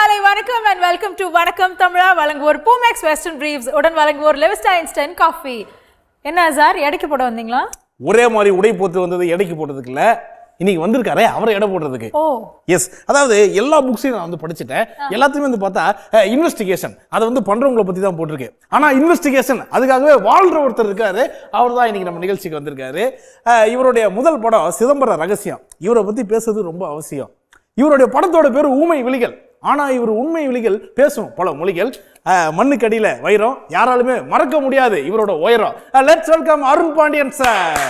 காலை வணக்கம் and welcome to வணக்கம் தமிழா வழங்குவோர் பூமேக்ஸ் வெஸ்டர்ன் பிரீவ்ஸ் உடன் வழங்குவோர் லெவிஸ்டா இன்ஸ்டன்ட் காஃபி என்ன சார் எடைக்கு போட வந்தீங்களா ஒரே மாதிரி உடை போட்டு வந்தது எடைக்கு போட்டதுக்கு இல்ல இன்னைக்கு வந்திருக்காரே அவரை எடை போடுறதுக்கு ஓ எஸ் அதாவது எல்லா புக்ஸையும் நான் வந்து படிச்சுட்டேன் எல்லாத்தையுமே வந்து பார்த்தா இன்வெஸ்டிகேஷன் அதை வந்து பண்றவங்கள பத்தி தான் போட்டிருக்கு ஆனா இன்வெஸ்டிகேஷன் அதுக்காகவே வாழ்ற ஒருத்தர் இருக்காரு அவர் தான் இன்னைக்கு நம்ம நிகழ்ச்சிக்கு வந்திருக்காரு அஹ், இவருடைய முதல் படம் சிதம்பர ரகசியம் இவரை பத்தி பேசுறது ரொம்ப அவசியம் இவருடைய படத்தோட பேர் ஊமை விழிகள் ஆனா இவர் உண்மை விழிகள் பேசும் பல மொழிகள் அஹ், மண்ணுக்கடியில வைரம் யாராலுமே மறக்க முடியாது இவரோட உயரம் let's welcome Arun Pandian sir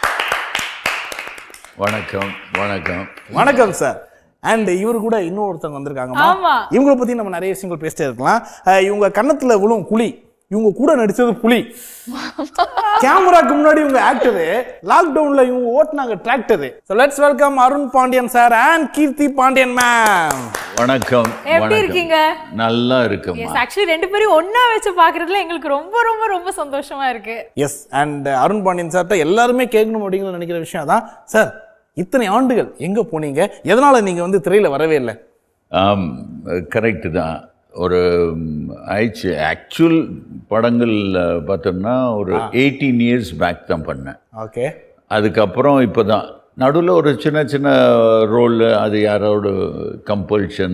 வணக்கம் வணக்கம் வணக்கம் சார் அண்ட் இவர் கூட இன்னொருத்தவங்க வந்திருக்காங்கம்மா ஆமா. இவங்கள பத்தி நம்ம நிறைய விஷயங்கள் பேசிட்டே இருக்கலாம் அஹ் இவங்க கன்னத்துல விழும் குழி இவங்க கூட நடிச்சது புலி கேமராக்கு முன்னாடி இவங்க ஆக்டரு லாக்டவுன்ல இவங்க ஓட்டுனாங்க tractor so let's welcome Arun Pandian sir and Keerthi Pandian ma'am வணக்கம் எப்படி வணக்கம். இருக்கீங்க? நல்லா இருக்குமா எஸ் ஆக்சுவலி ரெண்டு பேரும் ஒண்ணா வச்சு பாக்குறதுல எங்களுக்கு ரொம்ப ரொம்ப ரொம்ப சந்தோஷமா இருக்கு எஸ் அண்ட் அருண் பாண்டியன் சார்ட்ட எல்லாருமே கேட்கணும் அப்படிங்கிற நினைக்கிற விஷயம் அதான் சார் இத்தனை ஆண்டுகள் எங்க போனீங்க எதனால நீங்க வந்து திரையில வரவே இல்லை ஆம் கரெக்டு தான் ஒரு ஆயிடுச்சு ஆக்சுவல் படங்கள் அஹ், பார்த்தோம்னா ஒரு எயிட்டீன் இயர்ஸ் பேக் தான் பண்ணேன் ஓகே அதுக்கப்புறம் இப்போ தான் நடுவில் ஒரு சின்ன சின்ன ரோல் அது யாரோட கம்பல்ஷன்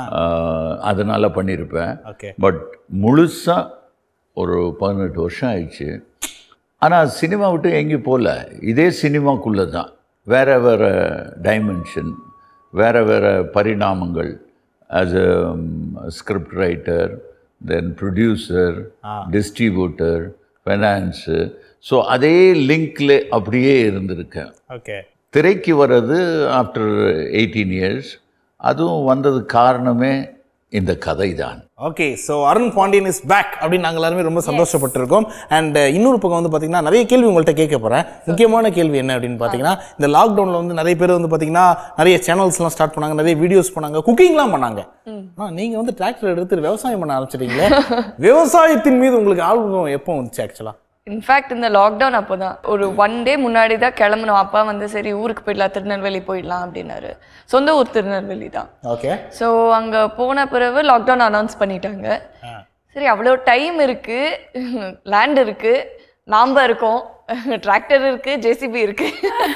அதனால் பண்ணியிருப்பேன் ஓகே பட் முழுசாக ஒரு பதினெட்டு வருஷம் ஆயிடுச்சு ஆனால் சினிமா விட்டு எங்கேயும் போகல இதே சினிமாக்குள்ளே தான் வேறு வேறு டைமென்ஷன் வேறு வேறு பரிணாமங்கள் as a script writer then producer distributor finance so அதே லிங்க்ல அப்படியே இருந்திருக்கேன் ஓகே திரைக்கு வர்றது ஆஃப்டர் எயிட்டீன் இயர்ஸ் அதுவும் வந்தது காரணமே இந்த கதை தான் okay so Arun Pandian is back அப்படின்னு நாங்கள் எல்லாருமே ரொம்ப சந்தோஷப்பட்டிருக்கோம் அண்ட் இன்னொரு பக்கம் வந்து பார்த்தீங்கன்னா நிறைய கேள்வி உங்கள்கிட்ட கேட்க போகிறேன் முக்கியமான கேள்வி என்ன அப்படின்னு பார்த்தீங்கன்னா இந்த லாக்டவுனில் வந்து நிறைய பேர் வந்து பார்த்தீங்கன்னா நிறைய சேனல்ஸ்லாம் ஸ்டார்ட் பண்ணாங்க நிறைய வீடியோஸ் பண்ணாங்க குக்கிங்லாம் பண்ணாங்க ஆனால் நீங்கள் வந்து டிராக்டர் எடுத்து விவசாயம் பண்ண ஆரம்பிச்சிட்டீங்களே விவசாயத்தின் மீது உங்களுக்கு ஆர்வம் எப்போ வந்துச்சு ஆக்சுவலாக இன்ஃபேக்ட் இந்த லாக்டவுன் அப்போ தான் ஒரு ஒன் டே முன்னாடி தான் கிளம்பணும் அப்பா வந்து சரி ஊருக்கு போயிடலாம் திருநெல்வேலி போயிடலாம் அப்படின்னாரு சொந்த ஊர் திருநெல்வேலி தான் ஓகே ஸோ அங்கே போன பிறகு லாக்டவுன் அனௌன்ஸ் பண்ணிட்டாங்க சரி அவ்வளோ டைம் இருக்கு லேண்ட் இருக்கு நாம இருக்கோம் டிராக்டர் இருக்கு ஜேசிபி இருக்கு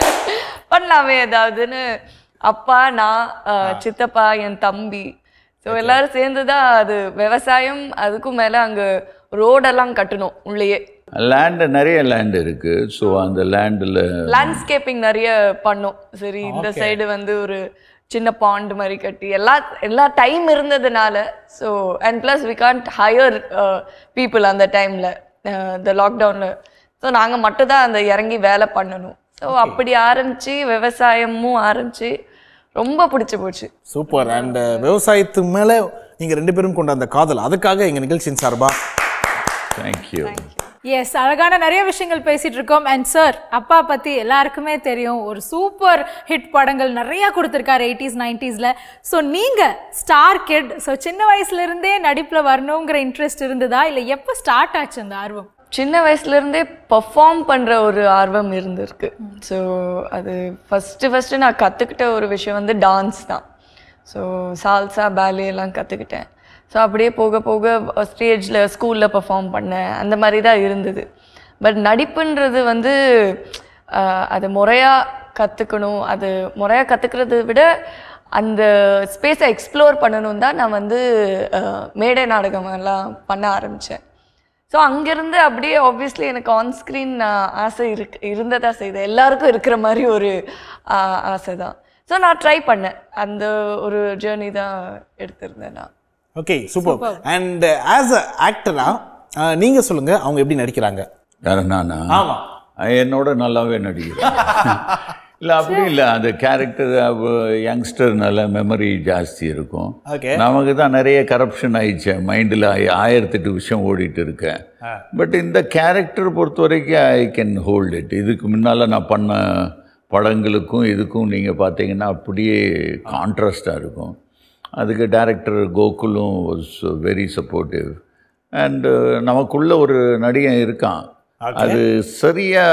பண்ணலாமே ஏதாவதுன்னு அப்பா நான் அஹ், சித்தப்பா என் தம்பி ஸோ எல்லாரும் சேர்ந்து தான் அது விவசாயம் அதுக்கும் மேலே அங்கே ரோடெல்லாம் கட்டணும் உள்ளேயே லேண்டு நிறைய லேண்ட் இருக்குது ஸோ அந்த லேண்டில் லேண்ட்ஸ்கேப்பிங் நிறைய பண்ணோம் சரி இந்த சைடு வந்து ஒரு சின்ன பாண்ட் மாதிரி கட்டி எல்லா எல்லா டைம் இருந்ததுனால so and plus we can't hire people அந்த டைமில் இந்த லாக்டவுனில் ஸோ நாங்கள் மட்டும் தான் அந்த இறங்கி வேலை பண்ணணும் ஸோ அப்படி ஆரம்பிச்சு விவசாயமும் ஆரம்பிச்சு ரொம்ப பிடிச்சி போச்சு சூப்பர் அண்ட் விவசாயத்து மேலே நீங்கள் ரெண்டு பேரும் கொண்ட அந்த காதல் அதுக்காக எங்கள் நிகழ்ச்சியின் சார்பாக தேங்க்யூ எஸ் அழகான நிறைய விஷயங்கள் பேசிட்டு இருக்கோம் அண்ட் சார் அப்பா பத்தி எல்லாருக்குமே தெரியும் ஒரு சூப்பர் ஹிட் படங்கள் நிறைய கொடுத்துருக்காரு எயிட்டிஸ் நைன்டிஸ்ல ஸோ நீங்க ஸ்டார் கிட் ஸோ சின்ன வயசுல இருந்தே நடிப்புல வரணுங்கிற இன்ட்ரெஸ்ட் இருந்ததா இல்லை எப்போ ஸ்டார்ட் ஆச்சு அந்த ஆர்வம் சின்ன வயசுலேருந்தே பர்ஃபார்ம் பண்ணுற ஒரு ஆர்வம் இருந்திருக்கு ஸோ அது ஃபஸ்ட்டு ஃபஸ்ட்டு நான் கற்றுக்கிட்ட ஒரு விஷயம் வந்து டான்ஸ் தான் ஸோ சால்சா பேலே எல்லாம் கற்றுக்கிட்டேன் ஸோ அப்படியே போக போக ஸ்டேஜில் ஸ்கூலில் பர்ஃபார்ம் பண்ணேன் அந்த மாதிரி தான் இருந்தது பட் நடிப்புன்றது வந்து ஆஹ், அது முறையாக கற்றுக்கணும் அது முறையாக கற்றுக்கிறத விட அந்த ஸ்பேஸை எக்ஸ்ப்ளோர் பண்ணணும் தான் நான் வந்து ஆஹ், மேடை நாடகம் எல்லாம் பண்ண ஆரம்பித்தேன் ஸோ அங்கேருந்து அப்படியே ஆப்வியஸ்லி எனக்கு ஆன் ஸ்க்ரீன் ஆசை இருக்கு இருந்ததா செய்யுது எல்லாருக்கும் இருக்கிற மாதிரி ஒரு ஆஹ், ஆசை தான் ஸோ நான் ட்ரை பண்ணேன் அந்த ஒரு ஜேர்னி தான் எடுத்திருந்தேன் நான் okay super and as a ஆக்டரா நீங்க சொல்லுங்க அவங்க எப்படி நடிக்கிறாங்க யாரு நானா ஆமா. என்னோட நல்லாவே நடிக்கிறேன் இல்லை அப்படி இல்லை அந்த கேரக்டர் யங்ஸ்டர்னால மெமரி ஜாஸ்தி இருக்கும் Okay. நமக்கு தான் நிறைய கரப்ஷன் ஆயிடுச்சு மைண்டில் ஆயிரத்தெட்டு விஷயம் ஓடிட்டு இருக்கேன் பட் இந்த கேரக்டர் பொறுத்த வரைக்கும் ஐ கேன் ஹோல்ட் இட் இதுக்கு முன்னால் நான் பண்ண படங்களுக்கும் இதுக்கும் நீங்கள் பார்த்தீங்கன்னா அப்படியே கான்ட்ராஸ்டாக இருக்கும் அதுக்கு டைரக்டர் கோகுலும் வாஸ் வெரி சப்போர்ட்டிவ் அண்டு நமக்குள்ள ஒரு நடிகன் இருக்கான் அது சரியா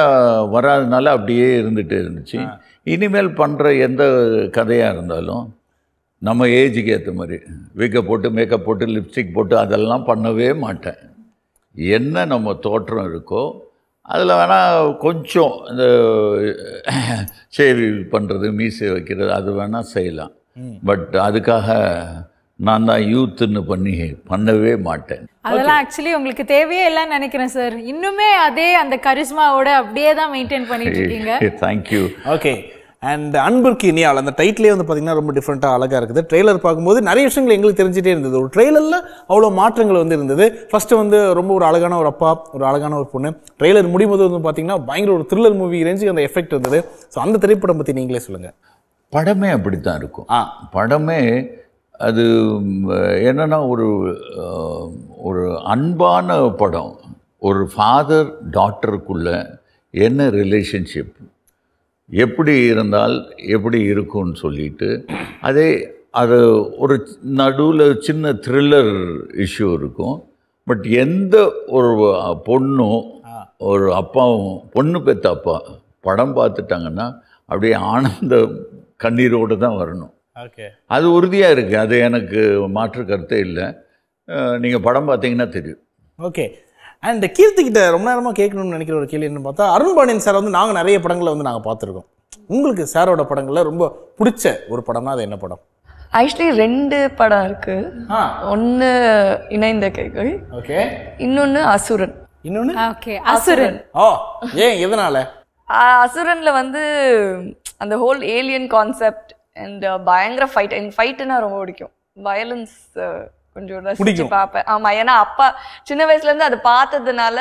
வராதனால அப்படியே இருந்துட்டு இருந்துச்சு இனிமேல் பண்ற எந்த கதையா இருந்தாலும் நம்ம ஏஜுக்கு ஏற்ற மாதிரி விக்கை போட்டு மேக்கப் போட்டு லிப்ஸ்டிக் போட்டு அதெல்லாம் பண்ணவே மாட்டேன் என்ன நம்ம தோற்றம் இருக்கோ அதில் வேணால் கொஞ்சம் இந்த ஷேவி பண்ணுறது மீசை வைக்கிறது அது வேணால் செய்யலாம் பட் அதுக்காக நான் தான் யூத்துன்னு பண்ணி பண்ணவே மாட்டேன் அதெல்லாம் ஆக்சுவலி உங்களுக்கு தேவையே இல்லைன்னு நினைக்கிறேன் சார் இன்னுமே அதே அந்த கரிஸ்மாவோட அப்படியே தான் மெயின்டைன் பண்ணிட்டு இருக்கீங்க தேங்க்யூ ஓகே அண்ட் அன்பிற்கு இனியால் அந்த டைட்டிலே வந்து பார்த்தீங்கன்னா ரொம்ப டிஃப்ரெண்ட்டாக அழகாக இருக்குது ட்ரெய்லர் பார்க்கும்போது நிறைய விஷயங்கள் எங்களுக்கு தெரிஞ்சிட்டே இருந்தது ஒரு ட்ரெய்லரில் அவ்வளோ மாற்றங்கள் வந்து இருந்தது ஃபர்ஸ்ட் வந்து ரொம்ப ஒரு அழகான ஒரு அப்பா ஒரு அழகான ஒரு பொண்ணு ட்ரெய்லர் முடியும் போது வந்து பார்த்தீங்கன்னா பயங்கர ஒரு த்ரில்லர் மூவி ரேஞ்சுக்கு அந்த எஃபெக்ட் இருந்தது ஸோ அந்த திரைப்படம் பற்றி நீங்களே சொல்லுங்கள் படமே அப்படித்தான் இருக்கும் ஆ. படமே அது ம், என்னன்னா ஒரு அஹ், ஒரு அன்பான படம் ஒரு ஃபாதர் டாட்டருக்குள்ள என்ன ரிலேஷன்ஷிப் எப்படி இருந்தால் எப்படி இருக்கும்னு சொல்லிட்டு அதே அது ஒரு நடுவில் சின்ன த்ரில்லர் இஷ்யூ இருக்கும் பட் எந்த ஒரு பொண்ணும் ஒரு அப்பாவும் பொண்ணு பெத்த அப்பா படம் பார்த்துட்டாங்கன்னா அப்படியே ஆனந்த கண்ணீரோடு தான் வரணும் ஓகே அது உறுதியாக இருக்குது அது எனக்கு மாற்று கருத்தே இல்லை நீங்கள் படம் பார்த்தீங்கன்னா தெரியும் ஓகே அண்ட் கீர்த்தி கிட்ட ரொம்ப நேரமாக கேட்கணும்னு நினைக்கிற ஒரு கேள்வி என்னன்னு பார்த்தா அருண்பாண்டியன் சார் வந்து நாங்கள் நிறைய படங்களை வந்து நாங்கள் பார்த்துருக்கோம் உங்களுக்கு சாரோட படங்களில் ரொம்ப பிடிச்ச ஒரு படம்னா அது என்ன படம் ஆக்சுவலி ரெண்டு படம் இருக்கு ஆ ஒன்று இணைந்த கைகள் ஓகே இன்னொன்று அசுரன் இன்னொன்று ஓகே அசுரன் ஓ ஏன் எதனால ஆஹ் அசுரன்ல வந்து அந்த ஹோல் ஏலியன் கான்செப்ட் அண்ட் பயங்கர ஃபைட் எனக்கு ஃபைட்டுனா ரொம்ப பிடிக்கும் வயலன்ஸ் கொஞ்சம் ரசிச்சு பிடிக்கும். பார்ப்பேன் ஆமா ஏன்னா அப்பா சின்ன வயசுல இருந்து அதை பார்த்ததுனால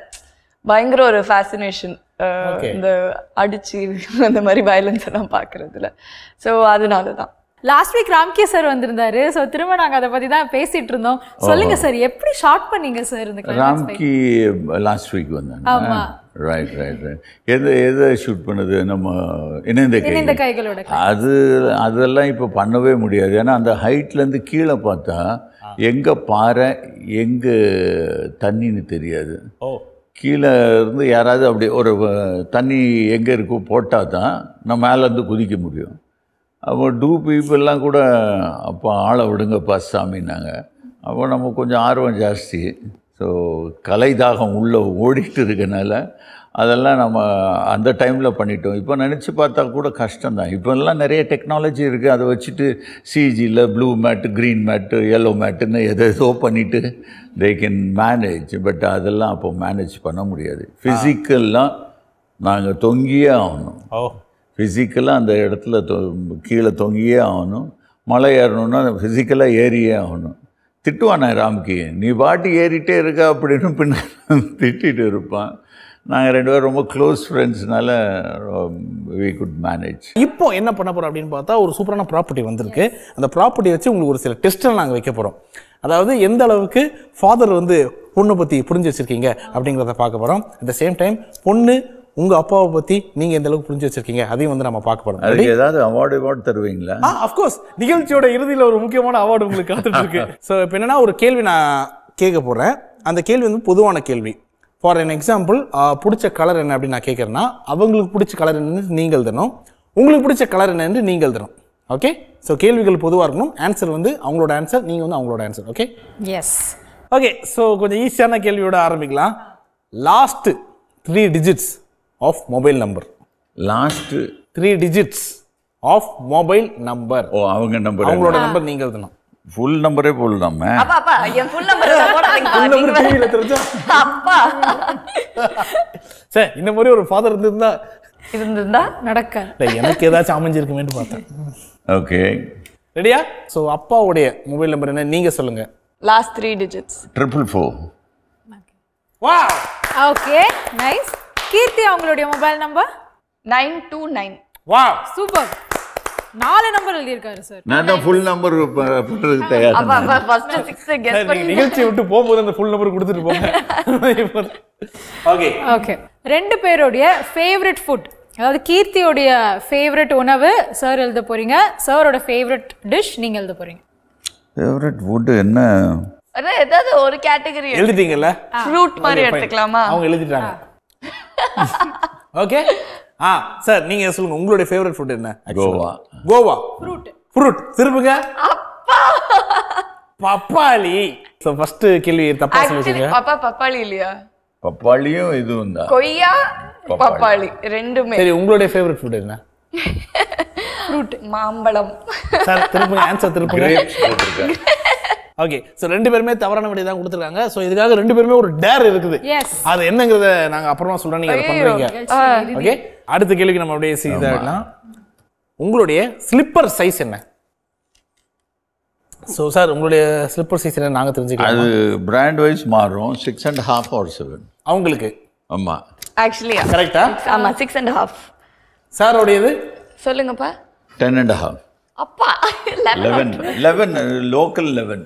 பயங்கர ஒரு ஃபேசினேஷன் Okay. இந்த அடிச்சு அந்த மாதிரி வயலன்ஸ் எல்லாம் பார்க்கறதுல ஸோ அதனால தான் லாஸ்ட் வீக் ராம்கே சார் வந்திருந்தாரு ஸோ திரும்ப நாங்க அதை பத்தி தான் பேசிட்டு இருந்தோம் சொல்லுங்க சார் எப்படி ஷார்ட் பண்ணீங்க சார் இந்த climax fight? Ramki last week வந்தாங்க ஆமா. ரைட் ரைட் ரைட் எது எதை ஷூட் பண்ணது நம்ம இணைந்த இணைந்த கை கைகளோட அது அதெல்லாம் இப்போ பண்ணவே முடியாது ஏன்னா அந்த ஹைட்லேருந்து கீழே பார்த்தா எங்கே பாறை எங்கே தண்ணின்னு தெரியாது ஓ கீழே இருந்து யாராவது அப்படி ஒரு அஹ், தண்ணி எங்கே இருக்கோ போட்டால் தான் நம்ம மேலேருந்து குதிக்க முடியும் அப்போ டூ பீப்புளெலாம் கூட அப்போ ஆளை விடுங்கப்பா சாமின்னாங்க அப்போ நம்ம கொஞ்சம் ஆர்வம் ஜாஸ்தி ஸோ கலை தாகம் உள்ளே ஓடிட்டு இருக்கனால அதெல்லாம் நம்ம அந்த டைமில் பண்ணிட்டோம் இப்போ நினச்சி பார்த்தா கூட கஷ்டம்தான் இப்போல்லாம் நிறைய டெக்னாலஜி இருக்குது அதை வச்சுட்டு சிஜியில் blue matte green matte yellow மேட்டுன்னு எதை ஏதோ பண்ணிவிட்டு தே கேன் மேனேஜ் பட் அதெல்லாம் அப்போ மேனேஜ் பண்ண முடியாது ஃபிசிக்கல்லாம் நாங்கள் தொங்கியே ஆகணும் ஓ ஃபிசிக்கலாக அந்த இடத்துல தொ கீழே தொங்கியே ஆகணும் மலை ஏறணும்னா ஃபிசிக்கலாக ஏறியே ஆகணும் திட்டுவானே ராம்கி நீ பாட்டி ஏறிட்டே இருக்க அப்படின்னு பின்ன திட்டிட்டு இருப்பான் நாங்கள் ரெண்டு பேரும் ரொம்ப க்ளோஸ் ஃப்ரெண்ட்ஸ்னால வி குட் மேனேஜ் இப்போ என்ன பண்ண போறோம் அப்படின்னு பார்த்தா ஒரு சூப்பரான ப்ராப்பர்ட்டி வந்திருக்கு அந்த ப்ராப்பர்ட்டி வச்சு உங்களுக்கு ஒரு சில டெஸ்ட்டை நாங்கள் வைக்க போறோம் அதாவது எந்த அளவுக்கு ஃபாதர் வந்து பொண்ணை பத்தி புரிஞ்சு வச்சிருக்கீங்க அப்படிங்கிறத பார்க்க போறோம் அட் த சேம் டைம் பொண்ணு உங்க அப்பாவை பத்தி நீங்க எந்த அளவுக்கு புரிஞ்சு வச்சிருக்கீங்க அதையும் வந்து நம்ம பார்க்க போறோம் அதுக்கு ஏதாவது அவார்டு அவார்டு தருவீங்களா ஆ அஃப்கோர்ஸ் நிகழ்ச்சியோட இறுதியில் ஒரு முக்கியமான அவார்டு உங்களுக்கு காத்துட்டு இருக்கு ஸோ இப்போ என்னன்னா ஒரு கேள்வி நான் கேட்க போறேன் அந்த கேள்வி வந்து பொதுவான கேள்வி ஃபார் an எக்ஸாம்பிள் பிடிச்ச கலர் என்ன அப்படின்னு நான் கேட்குறேன்னா அவங்களுக்கு பிடிச்ச கலர் என்னன்னு நீங்கள் தரணும் உங்களுக்கு பிடிச்ச கலர் என்னன்னு நீங்கள் தரணும் ஓகே ஸோ கேள்விகள் பொதுவாக இருக்கணும் ஆன்சர் வந்து அவங்களோட ஆன்சர் நீங்கள் வந்து அவங்களோட answer okay yes okay so கொஞ்சம் ஈஸியான கேள்வியோட ஆரம்பிக்கலாம் last three digits of mobile number last three digits of mobile number oh அவங்க நம்பர் அவங்களோட நம்பர் நீங்கள் எழுதணும் ஃபுல் நம்பரே போடலாமே அப்பா அப்பா என் ஃபுல் நம்பர் இந்த மாதிரி டிவியில தெரிஞ்சா அப்பா சரி இந்த மாதிரி ஒரு ஃபாதர் இருந்திருந்தா இருந்திருந்தா நடக்க இல்லை எனக்கு ஏதாச்சும் அமைஞ்சிருக்குமேன்னு பார்த்தேன் ஓகே ரெடியா ஸோ அப்பாவுடைய மொபைல் நம்பர் என்ன நீங்க சொல்லுங்க last three digits triple four வா ஓகே நைஸ் கீர்த்தி அவங்களுடைய mobile number nine two nine வா சூப்பர் நாலு நம்பர் எழுதியிருக்காரு சார் நான் தான் ஃபுல் நம்பர் பண்ணுறதுக்கு தயார் அப்பா அப்பா ஃபர்ஸ்ட் சிக்ஸ் கெஸ் நீங்க பண்ணி நிகழ்ச்சியை விட்டு போகும்போது அந்த ஃபுல் நம்பர் கொடுத்துட்டு போங்க ஓகே ஓகே ரெண்டு பேருடைய ஃபேவரட் ஃபுட் அதாவது கீர்த்தியோடைய ஃபேவரட் உணவு சார் எழுத போறீங்க சாரோட ஃபேவரட் டிஷ் நீங்க எழுத போறீங்க ஃபேவரட் ஃபுட்டு என்ன அதான் ஏதாவது ஒரு கேட்டகரி எழுதிட்டீங்கல்ல ஃப்ரூட் மாதிரி எடுத்துக்கலாமா அவங்க எழுதிட்டாங்க ஓகே ஆ சார் நீங்க சொல்லுங்க உங்களுடைய ஃபேவரட் ஃபுட் என்ன கோவா கோவா ஃப்ரூட் ஃப்ரூட் திருப்புங்க பப்பாளி ஸோ ஃபர்ஸ்ட் கேள்வி தப்பா ஆக்சுவலி சொல்லிருக்கீங்க பாப்பா பப்பாளி இல்லையா பப்பாளியும் இதுவும் தான் கொய்யா பப்பாளி ரெண்டுமே சரி உங்களுடைய ஃபேவரட் ஃபுட் என்ன மாம்பழம் சார் திருப்புங்க ஆன்சர் திருப்புங்க கிரேப்ஸ் போட்டிருக்கேன் ஓகே ஸோ ரெண்டு பேருமே தவறான விடை தான் கொடுத்துருக்காங்க ஸோ இதுக்காக ரெண்டு பேருமே ஒரு டேர் இருக்குது எஸ் அது என்னங்கிறத நாங்க அப்புறமா சொல்றோம் நீங்க அதை பண்றீங்க ஓகே அடுத்த கேள்விக்கு நம்ம அப்படியே செய்தா உங்களுடைய ஸ்லிப்பர் சைஸ் என்ன ஸோ சார் உங்களுடைய ஸ்லிப்பர் சைஸ் என்ன நாங்க தெரிஞ்சுக்கலாம் அது பிராண்ட் வைஸ் மாறும் six and half or seven அவங்களுக்கு ஆமாம் ஆக்சுவலி கரெக்டா ஆமா சிக்ஸ் அண்ட் ஹாஃப் சாரோடையது சொல்லுங்கப்பா டென் அண்ட் ஹாஃப் அப்பா லெவன் லெவன் லோக்கல் லெவன்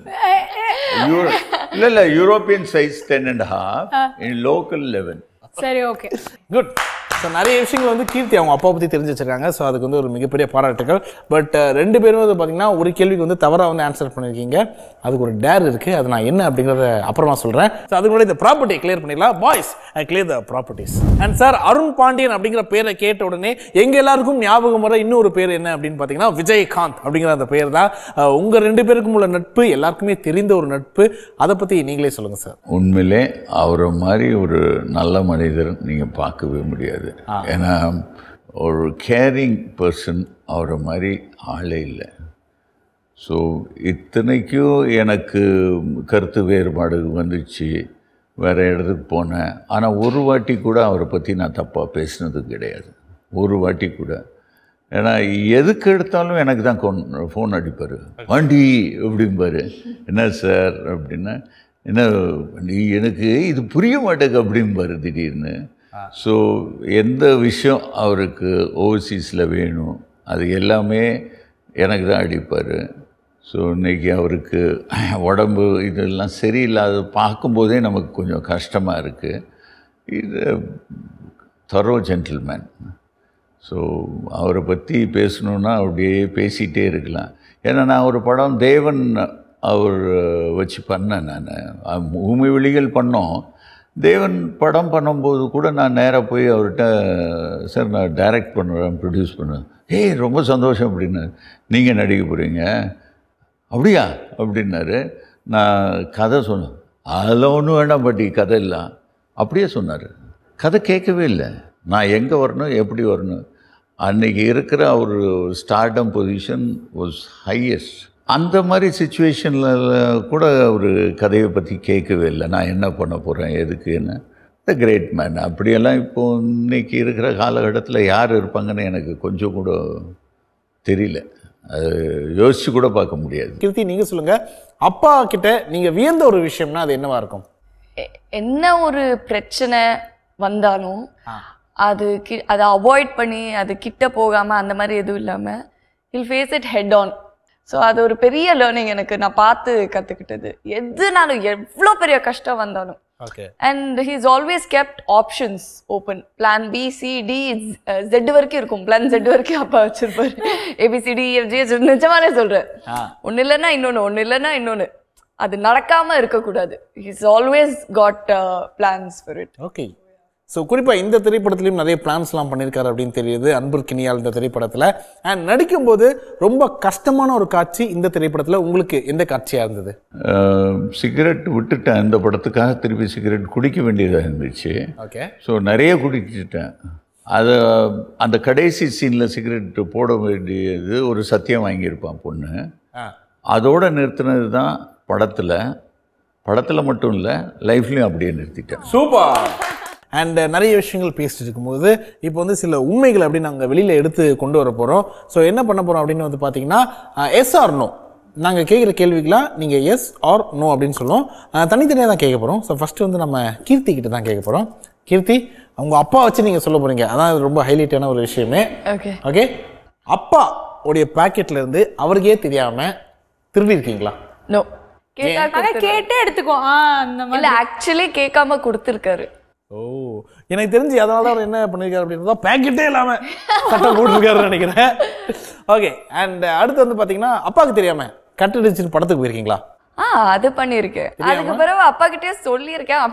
இல்ல இல்ல European size ten and half in local eleven சரி ஓகே குட் ஸோ நிறைய விஷயங்கள் வந்து கீர்த்தி அவங்க அப்பா பற்றி தெரிஞ்சு வச்சிருக்காங்க ஸோ அதுக்கு வந்து ஒரு மிகப்பெரிய பாராட்டுகள் பட் ரெண்டு பேரும் வந்து பார்த்தீங்கன்னா ஒரு கேள்விக்கு வந்து தவறாக வந்து ஆன்சர் பண்ணியிருக்கீங்க அதுக்கு ஒரு டேர் இருக்குது அது நான் என்ன அப்படிங்கிறத அப்புறமா சொல்கிறேன் ஸோ அதுக்கு முன்னாடி இந்த ப்ராப்பர்ட்டியை கிளியர் பண்ணிடலாம் boys I clear the properties and sir Arun Pandian அப்படிங்கிற பேரை கேட்ட உடனே எங்க எல்லாருக்கும் ஞாபகம் வர இன்னொரு பேர் என்ன அப்படின்னு பார்த்தீங்கன்னா விஜயகாந்த் அப்படிங்கிற அந்த பேர் தான் அஹ், உங்க ரெண்டு பேருக்கும் உள்ள நட்பு எல்லாருக்குமே தெரிந்த ஒரு நட்பு அதை பற்றி நீங்களே சொல்லுங்கள் சார் உண்மையிலே அவரை மாதிரி ஒரு நல்ல மனிதர் நீங்கள் பார்க்கவே முடியாது ஏன்னா ஒரு கேரிங் பர்சன் அவரை மாதிரி ஆளே இல்லை ஸோ இத்தனைக்கும் எனக்கு கருத்து வேறுபாடு வந்துச்சு வேறு இடத்துக்கு போனேன் ஆனால் ஒரு வாட்டி கூட அவரை பற்றி நான் தப்பாக பேசினது கிடையாது ஒரு வாட்டி கூட ஏன்னா எதுக்கு எடுத்தாலும் எனக்கு தான் கொன் ஃபோன் அடிப்பார் வண்டி அப்படிம்பாரு என்ன சார் அப்படின்னா என்ன நீ எனக்கு இது புரிய மாட்டேங்க அப்படிம்பாரு திடீர்னு ஸோ எந்த விஷயம் அவருக்கு ஓவர்சீஸில் வேணும் அது எல்லாமே எனக்கு தான் அடிப்பார் ஸோ இன்னைக்கு அவருக்கு உடம்பு இதெல்லாம் சரியில்லாத பார்க்கும்போதே நமக்கு கொஞ்சம் கஷ்டமாக இருக்குது இது தரோ ஜென்டில்மேன் ஸோ அவரை பற்றி பேசணுன்னா அப்படியே பேசிகிட்டே இருக்கலாம் ஏன்னா நான் ஒரு படம் தேவன் அவர் வச்சு பண்ணேன் நான் ஊமை வெளிகள் பண்ணோம் தேவன் படம் பண்ணும்போது கூட நான் நேராக போய் அவர்கிட்ட சார் நான் டைரக்ட் பண்ணுறேன் ப்ரொடியூஸ் பண்ணுவேன் ஏய் ரொம்ப சந்தோஷம் அப்படின்னாரு நீங்கள் நடிக்க போகிறீங்க அப்படியா அப்படின்னாரு நான் கதை சொன்னேன் அதெல்லாம் ஒன்றும் வேண்டாம் பாட்டி கதை இல்லை அப்படியே சொன்னார் கதை கேட்கவே இல்லை நான் எங்கே வரணும் எப்படி வரணும் அன்னைக்கு இருக்கிற ஒரு ஸ்டார்டம் பொசிஷன் வாஸ் ஹையஸ்ட் அந்த மாதிரி சுச்சுவேஷனில் கூட ஒரு கதையை பற்றி கேட்கவே இல்லை நான் என்ன பண்ண போகிறேன் எதுக்குன்னு த கிரேட் மேன் அப்படியெல்லாம் இப்போ இன்னைக்கு இருக்கிற காலகட்டத்தில் யார் இருப்பாங்கன்னு எனக்கு கொஞ்சம் கூட தெரியல அது யோசிச்சு கூட பார்க்க முடியாது கீர்த்தி நீங்க சொல்லுங்க அப்பா கிட்ட நீங்க வியந்த ஒரு விஷயம்னா அது என்னவா இருக்கும் எ- என்ன ஒரு பிரச்சனை வந்தாலும் அது கி- அதை அவாய்ட் பண்ணி அது கிட்ட போகாம அந்த மாதிரி எதுவும் இல்லாம he'll face it head on so அது ஒரு பெரிய லேர்னிங் எனக்கு நான் பார்த்து கத்துக்கிட்டது எதுனாலும் எவ்வளோ பெரிய கஷ்டம் வந்தாலும் okay and he's always kept options open plan B C D Z வரைக்கும் இருக்கும் பிளான் ஜெட் வரைக்கும் அப்பா வச்சிருப்பாரு ஏபிசிடி எஃப்ஜி நிஜமானே சொல்றேன் ஒன்னு இல்லைன்னா இன்னொன்னு ஒன்னு இல்லைன்னா இன்னொன்னு அது நடக்காம இருக்கக்கூடாது he's always got plans for it okay so குறிப்பாக இந்த திரைப்படத்துலையும் நிறைய பிளான்ஸ்லாம் பண்ணியிருக்காரு அப்படின்னு தெரியுது அன்பர் கினியால் இந்த திரைப்படத்தில் அண்ட் நடிக்கும்போது ரொம்ப கஷ்டமான ஒரு காட்சி இந்த திரைப்படத்தில் உங்களுக்கு எந்த காட்சியாக இருந்தது சிகரெட் விட்டுட்டேன் இந்த படத்துக்காக திருப்பி சிகரெட் குடிக்க வேண்டியதாக இருந்துச்சு ஓகே ஸோ நிறைய குடிச்சிட்டேன் அதை அந்த கடைசி சீனில் சிகரெட் போட வேண்டியது ஒரு சத்தியம் வாங்கியிருப்பான் பொண்ணு ஆ அதோடு நிறுத்தினது தான் படத்தில் படத்தில் மட்டும் இல்லை லைஃப்லையும் அப்படியே நிறுத்திட்டேன் சூப்பர் அண்ட் நிறைய விஷயங்கள் பேசிட்டு இருக்கும்போது இப்போ வந்து சில உண்மைகள் அப்படி நாங்கள் வெளியில் எடுத்து கொண்டு வர போகிறோம் ஸோ என்ன பண்ண போகிறோம் அப்படின்னு வந்து பார்த்தீங்கன்னா எஸ் ஆர் நோ நாங்கள் கேட்குற கேள்விக்கெலாம் நீங்கள் எஸ் ஆர் நோ அப்படின்னு சொல்லுவோம் தனித்தனியாக தான் கேட்க போகிறோம் ஸோ ஃபஸ்ட்டு வந்து நம்ம கீர்த்தி கிட்ட தான் கேட்க போகிறோம் கீர்த்தி அவங்க அப்பா வச்சு நீங்கள் சொல்ல போகிறீங்க அதான் இது ரொம்ப ஹைலைட்டான ஒரு விஷயமே ஓகே ஓகே அப்பா உடைய பாக்கெட்ல இருந்து அவருக்கே தெரியாம திருடி இருக்கீங்களா நோ கேட்டா ஆனா கேட்டே எடுத்துக்கோ ஆ அந்த மாதிரி இல்ல ஆக்சுவலி கேட்காம கொடுத்துருக்காரு ஓ எனக்கு தெரிஞ்சு அதனால தான் அவர் என்ன பண்ணிருக்காரு அப்படின்றதா பேக்கெட்டே இல்லாம சட்டம் போட்டிருக்காருன்னு நினைக்கிறேன் ஓகே அண்ட் அடுத்து வந்து பாத்தீங்கன்னா அப்பாவுக்கு தெரியாம கட்டடிச்சு படத்துக்கு போயிருக்கீங்களா ஆ அது பண்ணியிருக்கேன் அதுக்கு பிறகு அப்பா கிட்டே சொல்லியிருக்கேன் அப்பா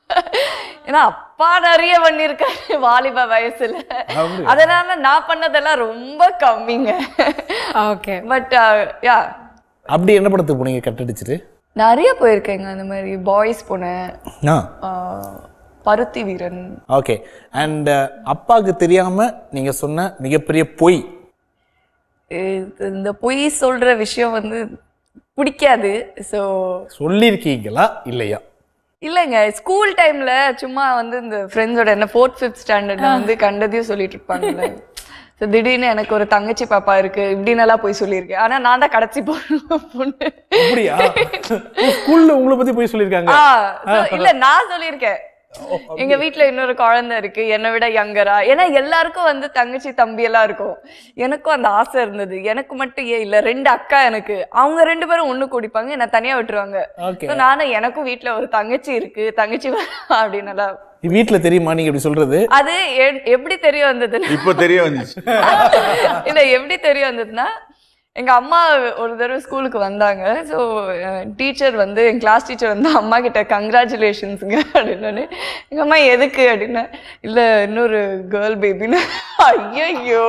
ஏன்னா அப்பா நிறைய பண்ணியிருக்காரு வாலிப வயசுல அதனால நான் பண்ணதெல்லாம் ரொம்ப கம்மிங்க ஓகே பட் யா அப்படி என்ன படத்துக்கு போனீங்க கட்டடிச்சிட்டு நிறைய போயிருக்கேங்க அந்த மாதிரி பாய்ஸ் போனேன் ஆ ஆஹ், பருத்தி வீரன் ஓகே அண்ட் அப்பாவுக்கு தெரியாம நீங்க சொன்ன மிகப்பெரிய பொய் இது- இந்த பொய் சொல்ற விஷயம் வந்து பிடிக்காது ஸோ சொல்லியிருக்கீங்களா இல்லையா இல்லைங்க ஸ்கூல் டைம்ல சும்மா வந்து இந்த ஃப்ரெண்ட்ஸோட என்ன ஃபோர்த் ஃபிஃப்த் ஸ்டாண்டர்ட்ல வந்து கண்டதையும் சொல்லிட்டு இருப்பாங்கல்ல ஸோ திடீர்னு எனக்கு ஒரு தங்கச்சி பாப்பா இருக்கு இப்படின்னு எல்லாம் போய் சொல்லியிருக்கேன் ஆனா நான் தான் கடைசி பொண்ணு பொண்ணு அப்படியா ஸ்கூல்ல உங்களை பத்தி போய் சொல்லியிருக்காங்க ஆ, so இல்ல நான் சொல்லியிருக்கேன் எங்க வீட்ல இன்னொரு குழந்தை இருக்கு என்னை விட யங்கரா ஏன்னா எல்லாருக்கும் வந்து தங்கச்சி தம்பி எல்லாம் இருக்கும் எனக்கும் அந்த ஆசை இருந்தது எனக்கு மட்டும் ஏன் இல்ல ரெண்டு அக்கா எனக்கு அவங்க ரெண்டு பேரும் ஒண்ணு கூடிப்பாங்க என்ன தனியா விட்டுருவாங்க ஓகே So நானும் எனக்கும் வீட்ல ஒரு தங்கச்சி இருக்கு தங்கச்சி அப்படின்னு எல்லாம் வீட்ல தெரியுமா நீங்க இப்படி சொல்றது அது எ- எப்படி தெரிய வந்ததுன்னா இப்போ தெரிய வந்துச்சு இல்ல எப்படி தெரிய வந்ததுன்னா எங்க அம்மா ஒரு தடவை ஸ்கூலுக்கு வந்தாங்க ஸோ டீச்சர் வந்து என் கிளாஸ் டீச்சர் வந்து அம்மா கிட்ட கங்க்ராச்சுலேஷன்ஸுங்க அப்படின்னு எங்க அம்மா எதுக்கு அப்படின்னா இல்ல இன்னொரு கேர்ள் பேபின்னு ஐயோ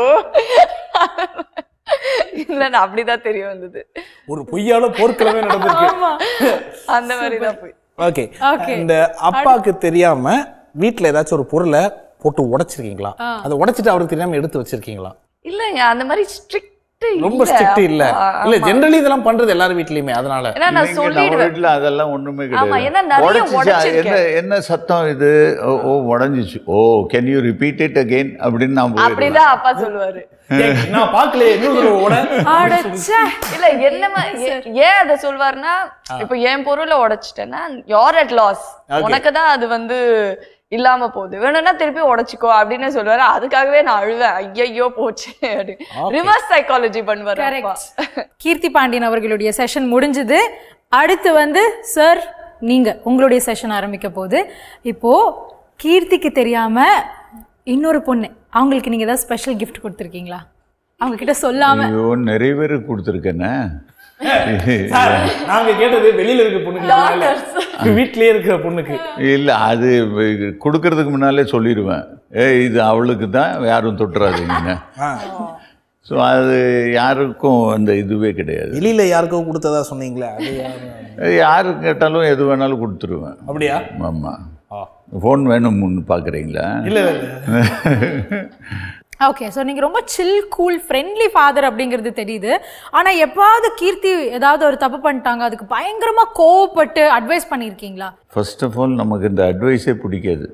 இல்ல நான் அப்படிதான் தெரிய வந்தது ஒரு பொய்யால போர்க்களமே நடந்திருக்கு அந்த மாதிரி தான் போய் ஓகே Okay. இந்த அப்பாவுக்கு தெரியாம வீட்ல ஏதாச்சும் ஒரு பொருளை போட்டு உடைச்சிருக்கீங்களா அதை உடைச்சிட்டு அவருக்கு தெரியாம எடுத்து வச்சிருக்கீங்களா இல்லைங்க அந்த மாதிரி ஸ்ட்ரிக்ட் ரொம்ப ஸ்ட்ரிக்ட் இல்ல இல்ல ஜெனரலி இதெல்லாம் பண்றது எல்லாரும் வீட்லயுமே அதனால ஏன்னா நான் இல்லைங்க, நம்ம சொல்லிடுவேன் வீட்டுல அதெல்லாம் ஒண்ணுமே ஆமா, கிடையாது ஏன்னா நிறைய உடைச்சிச்சா? உடைச்சிருக்கேன். என்ன என்ன சத்தம் இது ஓ ஓ, உடைஞ்சிச்சு oh can you repeat it again அப்படின்னு நான் போயிடுவேன் அப்படிதான் அப்பா சொல்லுவாரு ஏய், நான் பாக்கல இன்னொரு தடவை உடை. அடச்சே இல்ல என்ன மா- ஏ- ஏன் அத சொல்வாருன்னா இப்ப என் பொருளை உடைச்சிட்டேன்னா யோர் அட் லாஸ் உனக்கு தான் அது வந்து இல்லாம போகுது வேணும்னா திருப்பி உடைச்சுக்கோ அப்படின்னு சொல்லுவாரு அதுக்காகவே நான் அழுவேன் ஐயையோ போச்சு ரிவர்ஸ் சைக்காலஜி பண்ணுவாரு அப்பா கரெக்ட் கீர்த்தி பாண்டியன் அவர்களுடைய செஷன் முடிஞ்சது அடுத்து வந்து சார் நீங்க உங்களுடைய செஷன் ஆரம்பிக்க போகுது இப்போ கீர்த்திக்கு தெரியாம இன்னொரு பொண்ணு அவங்களுக்கு நீங்க ஏதாவது ஸ்பெஷல் gift கொடுத்துருக்கீங்களா அவங்க கிட்ட சொல்லாம ஐயோ நிறைய பேருக்கு கொடுத்துருக்கேனே சார், நாங்க கேட்டது வெளியில இருக்க பொண்ணுக்கு இல்ல. வீட்லயே இருக்கிற பொண்ணுக்கு இல்லை அது கொடுக்கறதுக்கு முன்னாலே சொல்லிடுவேன் ஏ இது அவளுக்கு தான் யாரும் தொட்டுறாதீங்கன்னு ஆ. ஸோ அது யாருக்கும் அந்த இதுவே கிடையாது வெளியில யாருக்கோ கொடுத்ததா சொன்னீங்களே அது யாரு? யாரு கேட்டாலும் எது வேணாலும் கொடுத்துருவேன் அப்படியா ஆமாம் ஆ. ஃபோன் வேணும்னு பார்க்குறீங்களா இல்ல இல்ல ஓகே ஸோ நீங்கள் ரொம்ப சில் கூல் ஃப்ரெண்ட்லி ஃபாதர் அப்படிங்கிறது தெரியுது ஆனால் எப்பாவது கீர்த்தி ஏதாவது ஒரு தப்பு பண்ணிட்டாங்க அதுக்கு பயங்கரமாக கோவப்பட்டு அட்வைஸ் பண்ணியிருக்கீங்களா ஃபர்ஸ்ட் ஆஃப் ஆல் நமக்கு இந்த அட்வைஸே பிடிக்காது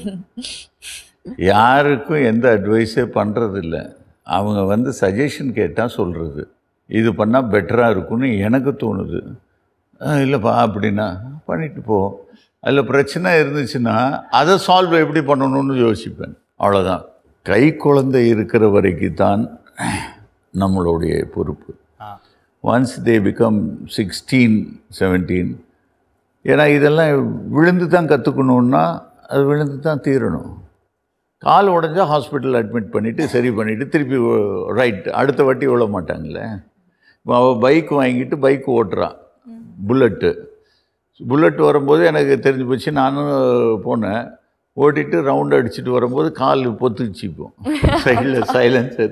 யாருக்கும் எந்த அட்வைஸே பண்ணுறதில்ல அவங்க வந்து சஜஷன் கேட்டால் சொல்கிறது இது பண்ணால் பெட்டராக இருக்கும்னு எனக்கு தோணுது "அஹ், இல்லைப்பா அப்படின்னா பண்ணிட்டு போ அதில் பிரச்சனை இருந்துச்சுன்னா அதை சால்வ் எப்படி பண்ணணும்னு யோசிப்பேன் அவ்வளோதான் கை குழந்தை இருக்கிற வரைக்கும் தான் நம்மளுடைய பொறுப்பு once they become sixteen seventeen ஏன்னா இதெல்லாம் விழுந்து தான் கற்றுக்கணுன்னா அது விழுந்து தான் தீரணும் கால் உடஞ்சா ஹாஸ்பிட்டல் அட்மிட் பண்ணிவிட்டு சரி பண்ணிவிட்டு திருப்பி ரைட் அடுத்த வாட்டி விழ மாட்டாங்களே இப்போ அவள் பைக் வாங்கிட்டு பைக் ஓட்டுறான் புல்லட்டு புல்லட் வரும்போது எனக்கு தெரிஞ்சு போச்சு நானும் போனேன் ஓட்டிட்டு ரவுண்ட் அடிச்சுட்டு வரும்போது கால் பொத்துச்சு இப்போ சைடில் சைலன்சர்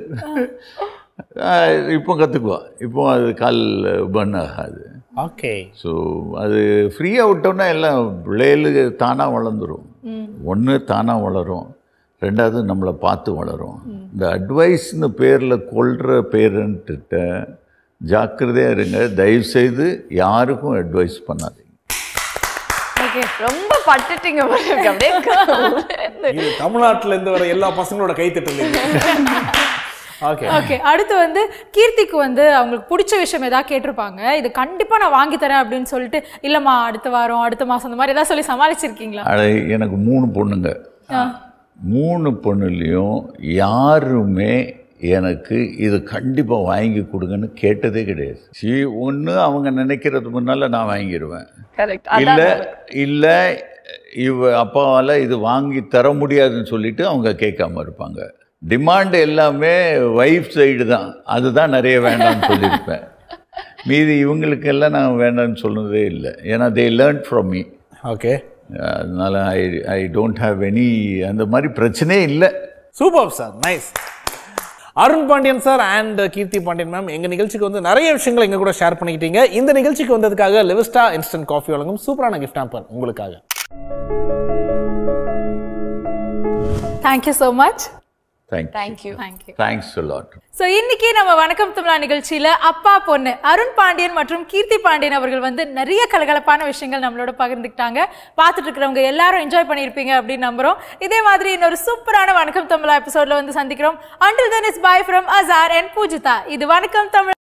இப்போ கற்றுக்குவா இப்போ அது கால் பர்ன் ஆகாது ஓகே ஸோ அது ஃப்ரீயாக விட்டோம்னா எல்லாம் பிள்ளைகளுக்கு தானாக வளர்ந்துரும் ஒன்று தானாக வளரும் ரெண்டாவது நம்மளை பார்த்து வளரும் இந்த அட்வைஸ்னு பேரில் கொள்கிற பேரண்ட்டிட்ட ஜாக்கிரதையாக இருங்க தயவுசெய்து யாருக்கும் அட்வைஸ் பண்ணாதீங்க ஓகே ரொம்ப பட்டுட்டீங்க பாருங்க அப்படியே இது தமிழ்நாட்டுல இருந்து வர எல்லா பசங்களோட கை தட்டல ஓகே ஓகே அடுத்து வந்து கீர்த்திக்கு வந்து அவங்களுக்கு பிடிச்ச விஷயம் ஏதாவது கேட்டிருப்பாங்க இது கண்டிப்பாக நான் வாங்கி தரேன் அப்படின்னு சொல்லிட்டு இல்லைம்மா அடுத்த வாரம் அடுத்த மாதம் அந்த மாதிரி ஏதாவது சொல்லி சமாளிச்சிருக்கீங்களா அட எனக்கு மூணு பொண்ணுங்க மூணு பொண்ணுலேயும் யாருமே எனக்கு இது கண்டிப்பாக வாங்கி கொடுங்கன்னு கேட்டதே கிடையாது சி ஒன்று அவங்க நினைக்கிறது முன்னால் நான் வாங்கிடுவேன் கரெக்ட் இல்லை இல்லை இவ அப்பாவால் இது வாங்கி தர முடியாதுன்னு சொல்லிட்டு அவங்க கேட்காம இருப்பாங்க டிமாண்ட் எல்லாமே ஒய்ஃப் சைடு தான் அதுதான் நிறைய வேண்டாம்னு சொல்லியிருப்பேன் மீதி இவங்களுக்கெல்லாம் நான் வேண்டாம்னு சொன்னதே இல்லை ஏன்னா they learn from me okay அதனால I I don't have any அந்த மாதிரி பிரச்சனையே இல்லை super sir nice Arun Pandian sir and Keerthi Pandian ma'am எங்க நிகழ்ச்சிக்கு வந்து நிறைய விஷயங்களை எங்க கூட ஷேர் பண்ணிக்கிட்டீங்க இந்த நிகழ்ச்சிக்கு வந்ததுக்காக லெவிஸ்டா இன்ஸ்டன்ட் காஃபி வழங்கும் சூப்பரான கிஃப்ட் ஆம்பர் உங்களுக்காக thank you so much thank thank you thank you thanks lot so இன்னைக்கு நம்ம வணக்கம் தமிழா நிகழ்ச்சியில அப்பா பொண்ணு அருண் பாண்டியன் மற்றும் கீர்த்தி பாண்டியன் அவர்கள் வந்து நிறைய கலகலப்பான விஷயங்கள் நம்மளோட பகிர்ந்துக்கிட்டாங்க பார்த்துட்டு இருக்கிறவங்க எல்லாரும் என்ஜாய் பண்ணியிருப்பீங்க அப்படின்னு நம்புறோம் இதே மாதிரி இன்னொரு சூப்பரான வணக்கம் தமிழா எபிசோட்ல வந்து சந்திக்கிறோம் until then is bye from Azhar and Poojitha இது வணக்கம் தமிழ்